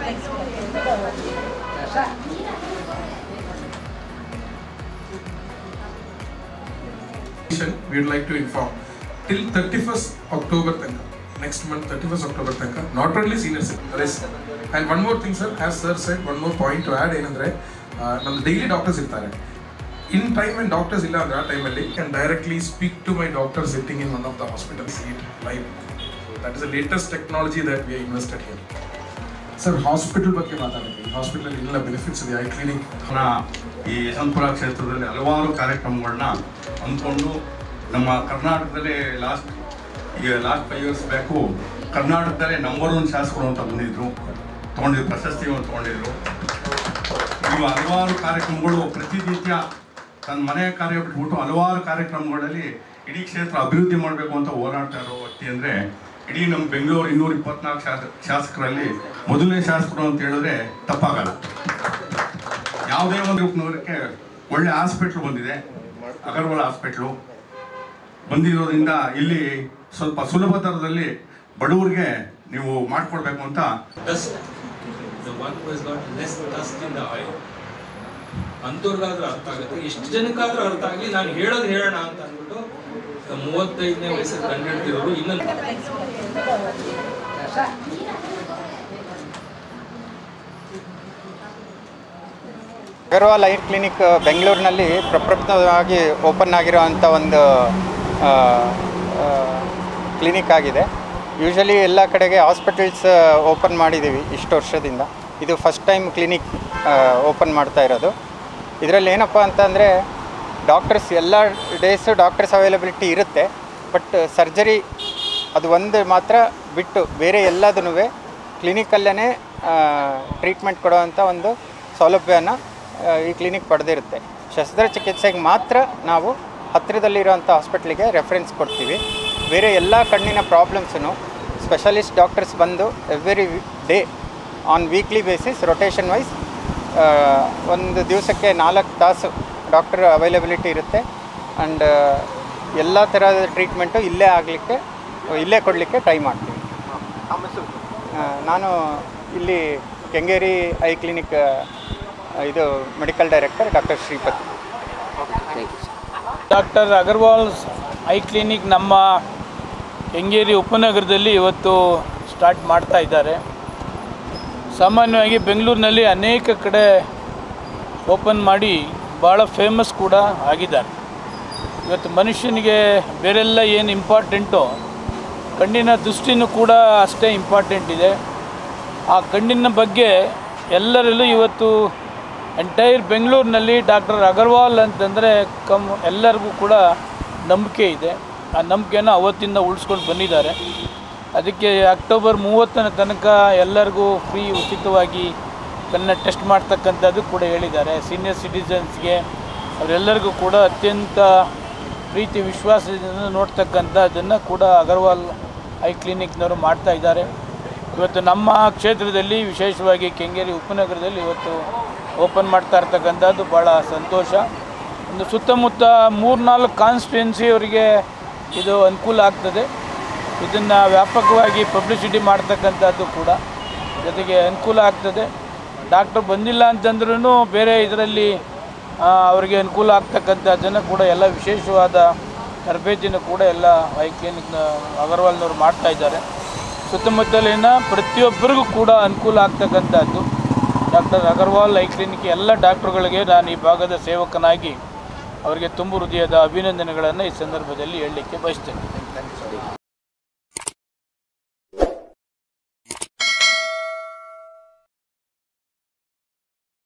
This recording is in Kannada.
we would like to inform till 31st October ತನಕ next month 31st October ತನಕ not only senior citizens and one more thing sir as sir said one more point to add ಏನಂದ್ರೆ ನಮ್ಮ ಡೈಲಿ ಡಾಕ್ಟರ್ಸ್ ಇರ್ತಾರೆ ಇನ್ ಟೈಮ್ ಅಂಡ್ ಡಾಕ್ಟರ್ಸ್ ಇಲ್ಲ ಅಂದ್ರೆ ಆ ಟೈಮಲ್ಲಿ can directly speak to my doctor sitting in one of the hospitals it live that is the latest technology that we invested here sir hospital ಬಗ್ಗೆ ಮಾತಾಡಿದ್ವಿ ಹಾಸ್ಪಿಟಲ್ ಎಲ್ಲ ಬೆನಿಫಿಟ್ಸ್ ಇದೆ ಐ ಕ್ಲಿನಿಕ್ ಅವರ ಈ ಯಶವಂತಪುರ ಕ್ಷೇತ್ರದಲ್ಲಿ ಹಲವಾರು ಕಾರ್ಯಕ್ರಮಗಳನ್ನ ಅಂದ್ಕೊಂಡು ನಮ್ಮ ಕರ್ನಾಟಕದಲ್ಲೇ ಲಾಸ್ಟ್ ಈಗ ಲಾಸ್ಟ್ ಫೈವ್ ಇಯರ್ಸ್ ಬ್ಯಾಕು ಕರ್ನಾಟಕದಲ್ಲೇ ನಂಬರ್ ಒನ್ ಶಾಸಕರು ಅಂತ ಬಂದಿದ್ರು ತೊಗೊಂಡಿದ್ರು ಪ್ರಶಸ್ತಿಯನ್ನು ತೊಗೊಂಡಿದ್ರು ಈಗ ಹಲವಾರು ಕಾರ್ಯಕ್ರಮಗಳು ಪ್ರತಿನಿತ್ಯ ತನ್ನ ಮನೆ ಕಾರ್ಯ ಬಿಟ್ಬಿಟ್ಟು ಹಲವಾರು ಕಾರ್ಯಕ್ರಮಗಳಲ್ಲಿ ಇಡೀ ಕ್ಷೇತ್ರ ಅಭಿವೃದ್ಧಿ ಮಾಡಬೇಕು ಅಂತ ಹೋರಾಡ್ತಾ ಇರೋ ವ್ಯಕ್ತಿ ಅಂದರೆ ಇಡೀ ನಮ್ಮ ಬೆಂಗಳೂರು ಇನ್ನೂರ ಇಪ್ಪತ್ನಾಲ್ಕು ಶಾಸ ಶಾಸಕರಲ್ಲಿ ಮೊದಲನೇ ಶಾಸಕರು ಅಂತ ಹೇಳಿದ್ರೆ ತಪ್ಪಾಗಲ್ಲ ಯಾವುದೇ ಒಂದು ರೂಪನವರಕ್ಕೆ ಒಳ್ಳೆ ಹಾಸ್ಪಿಟ್ಲು ಬಂದಿದೆ ಅಗರ್ವಾಲ್ ಹಾಸ್ಪಿಟ್ಲು ಬಂದಿರೋದ್ರಿಂದ ಇಲ್ಲಿ ಸ್ವಲ್ಪ ಸುಲಭ ದರದಲ್ಲಿ ಬಡವರಿಗೆ ನೀವು ಮಾಡಿಕೊಡ್ಬೇಕು ಅಂತ dust, the one who has got less dust in the oil. ಅಂಥವ್ರಿಗಾದ್ರೂ ಅರ್ಥ ಆಗುತ್ತೆ ಎಷ್ಟು ಜನಕ್ಕಾದ್ರೂ ಅರ್ಥ ಆಗಲಿ ನಾನು ಹೇಳೋದು ಹೇಳೋಣ ಅಂತ ಅಂದ್ಬಿಟ್ಟು ಮೂವತ್ತೈದನೇ ವಯಸ್ಸಲ್ಲಿ ಕಂಡಿಡ್ತಿರೋರು ಇನ್ನೊಂದು ಅಗರ್ವಾಲ್ ಐರ್ ಕ್ಲಿನಿಕ್ ಬೆಂಗಳೂರಿನಲ್ಲಿ ಪ್ರಪ್ರಥಮವಾಗಿ ಓಪನ್ ಆಗಿರೋವಂಥ ಒಂದು ಕ್ಲಿನಿಕ್ ಆಗಿದೆ ಯೂಶಲಿ ಎಲ್ಲ ಕಡೆಗೆ ಹಾಸ್ಪಿಟಲ್ಸ್ ಓಪನ್ ಮಾಡಿದ್ದೀವಿ ಇಷ್ಟು ವರ್ಷದಿಂದ ಇದು ಫಸ್ಟ್ ಟೈಮ್ ಕ್ಲಿನಿಕ್ ಓಪನ್ ಮಾಡ್ತಾ ಇರೋದು ಇದರಲ್ಲಿ ಏನಪ್ಪ ಅಂತಂದರೆ ಡಾಕ್ಟರ್ಸ್ ಎಲ್ಲ ಡೇಸು ಡಾಕ್ಟರ್ಸ್ ಅವೈಲಬಿಲಿಟಿ ಇರುತ್ತೆ ಬಟ್ ಸರ್ಜರಿ ಅದು ಒಂದು ಮಾತ್ರ ಬಿಟ್ಟು ಬೇರೆ ಎಲ್ಲದನ್ನೂ ಕ್ಲಿನಿಕಲ್ಲೇ ಟ್ರೀಟ್ಮೆಂಟ್ ಕೊಡುವಂಥ ಒಂದು ಸೌಲಭ್ಯನ ಆ, ಈ ಕ್ಲಿನಿಕ್ ಪಡೆದಿರುತ್ತೆ ಶಸ್ತ್ರಚಿಕಿತ್ಸೆಗೆ ಮಾತ್ರ ನಾವು ಹತ್ತಿರದಲ್ಲಿರುವಂಥ ಹಾಸ್ಪಿಟ್ಲಿಗೆ ರೆಫರೆನ್ಸ್ ಕೊಡ್ತೀವಿ ಬೇರೆ ಎಲ್ಲ ಕಣ್ಣಿನ ಪ್ರಾಬ್ಲಮ್ಸನ್ನು ಸ್ಪೆಷಲಿಸ್ಟ್ ಡಾಕ್ಟರ್ಸ್ ಬಂದು every day on weekly basis rotation wise ಒಂದು ದಿವಸಕ್ಕೆ ನಾಲ್ಕು ತಾಸು ಡಾಕ್ಟರ್ ಅವೈಲಬಿಲಿಟಿ ಇರುತ್ತೆ ಆ್ಯಂಡ್ ಎಲ್ಲ ಥರದ ಟ್ರೀಟ್ಮೆಂಟು ಇಲ್ಲೇ ಆಗಲಿಕ್ಕೆ ಇಲ್ಲೇ ಕೊಡಲಿಕ್ಕೆ ಟ್ರೈ ಮಾಡ್ತೀವಿ ಆ, ನಾನು ಇಲ್ಲಿ ಕೆಂಗೇರಿ ಐ ಕ್ಲಿನಿಕ್ ಆ, ಇದು medical director doctor Shripati doctor Agarwal eye clinic ನಮ್ಮ ಕೆಂಗೇರಿ ಉಪನಗರದಲ್ಲಿ ಇವತ್ತು ಸ್ಟಾರ್ಟ್ ಮಾಡ್ತಾ ಇದ್ದಾರೆ ಸಾಮಾನ್ಯವಾಗಿ ಬೆಂಗಳೂರಿನಲ್ಲಿ ಅನೇಕ ಕಡೆ ಓಪನ್ ಮಾಡಿ ಭಾಳ ಫೇಮಸ್ ಕೂಡ ಆಗಿದ್ದಾರೆ ಇವತ್ತು ಮನುಷ್ಯನಿಗೆ ಬೇರೆಲ್ಲ ಏನು ಇಂಪಾರ್ಟೆಂಟೋ ಕಣ್ಣಿನ ದೃಷ್ಟಿನೂ ಕೂಡ ಅಷ್ಟೇ ಇಂಪಾರ್ಟೆಂಟ್ ಇದೆ ಆ ಕಣ್ಣಿನ ಬಗ್ಗೆ ಎಲ್ಲರಲ್ಲೂ ಇವತ್ತು ಎಂಟೈರ್ ಬೆಂಗಳೂರಿನಲ್ಲಿ ಡಾಕ್ಟರ್ ಅಗರ್ವಾಲ್ ಅಂತಂದರೆ ಕಮ್ ಎಲ್ಲರಿಗೂ ಕೂಡ ನಂಬಿಕೆ ಇದೆ ಆ ನಂಬಿಕೆನ ಅವತ್ತಿಂದ ಉಳಿಸ್ಕೊಂಡು ಬಂದಿದ್ದಾರೆ ಅದಕ್ಕೆ ಅಕ್ಟೋಬರ್ ಮೂವತ್ತನ ತನಕ ಎಲ್ಲರಿಗೂ ಫ್ರೀ ಉಚಿತವಾಗಿ ಕಣ್ಣ ಟೆಸ್ಟ್ ಮಾಡ್ತಕ್ಕಂಥದ್ದು ಕೂಡ ಹೇಳಿದ್ದಾರೆ ಸೀನಿಯರ್ ಸಿಟಿಸನ್ಸ್ಗೆ ಅವರೆಲ್ಲರಿಗೂ ಕೂಡ ಅತ್ಯಂತ ಪ್ರೀತಿ ವಿಶ್ವಾಸದಿಂದ ನೋಡ್ತಕ್ಕಂಥದ್ದನ್ನು ಕೂಡ ಅಗರ್ವಾಲ್ ಐ ಕ್ಲಿನಿಕ್ನವರು ಮಾಡ್ತಾ ಇದ್ದಾರೆ ಇವತ್ತು ನಮ್ಮ ಕ್ಷೇತ್ರದಲ್ಲಿ ವಿಶೇಷವಾಗಿ ಕೆಂಗೇರಿ ಉಪನಗರದಲ್ಲಿ ಇವತ್ತು ಓಪನ್ ಮಾಡ್ತಾ ಇರ್ತಕ್ಕಂಥದ್ದು ಭಾಳ ಸಂತೋಷ ಒಂದು ಸುತ್ತಮುತ್ತ ಮೂರ್ನಾಲ್ಕು ಕಾನ್ಸ್ಟಿಟ್ಯುನ್ಸಿ ಅವರಿಗೆ ಇದು ಅನುಕೂಲ ಆಗ್ತದೆ ಇದನ್ನು ವ್ಯಾಪಕವಾಗಿ ಪಬ್ಲಿಸಿಟಿ ಮಾಡ್ತಕ್ಕಂಥದ್ದು ಕೂಡ ಜೊತೆಗೆ ಅನುಕೂಲ ಆಗ್ತದೆ ಡಾಕ್ಟರ್ ಬಂದಿಲ್ಲ ಅಂತಂದ್ರೂ ಬೇರೆ ಇದರಲ್ಲಿ ಆ, ಅವರಿಗೆ ಅನುಕೂಲ ಆಗ್ತಕ್ಕಂಥದ್ದನ್ನು ಕೂಡ ಎಲ್ಲ ವಿಶೇಷವಾದ ತರಬೇತಿನೂ ಕೂಡ ಎಲ್ಲ ಐ ಕ್ಲಿನಿಕ್ನ ಅಗರ್ವಾಲ್ನವ್ರು ಮಾಡ್ತಾ ಇದ್ದಾರೆ ಸುತ್ತಮುತ್ತಲಿನ ಪ್ರತಿಯೊಬ್ಬರಿಗೂ ಕೂಡ ಅನುಕೂಲ ಆಗ್ತಕ್ಕಂಥದ್ದು ಡಾಕ್ಟರ್ ಅಗರ್ವಾಲ್ ಐ ಕ್ಲಿನಿಕ್ ಎಲ್ಲ ಡಾಕ್ಟ್ರುಗಳಿಗೆ ನಾನು ಈ ಭಾಗದ ಸೇವಕನಾಗಿ ಅವರಿಗೆ ತುಂಬು ಹೃದಯದ ಅಭಿನಂದನೆಗಳನ್ನು ಈ ಸಂದರ್ಭದಲ್ಲಿ ಹೇಳಲಿಕ್ಕೆ ಬಯಸ್ತೇನೆ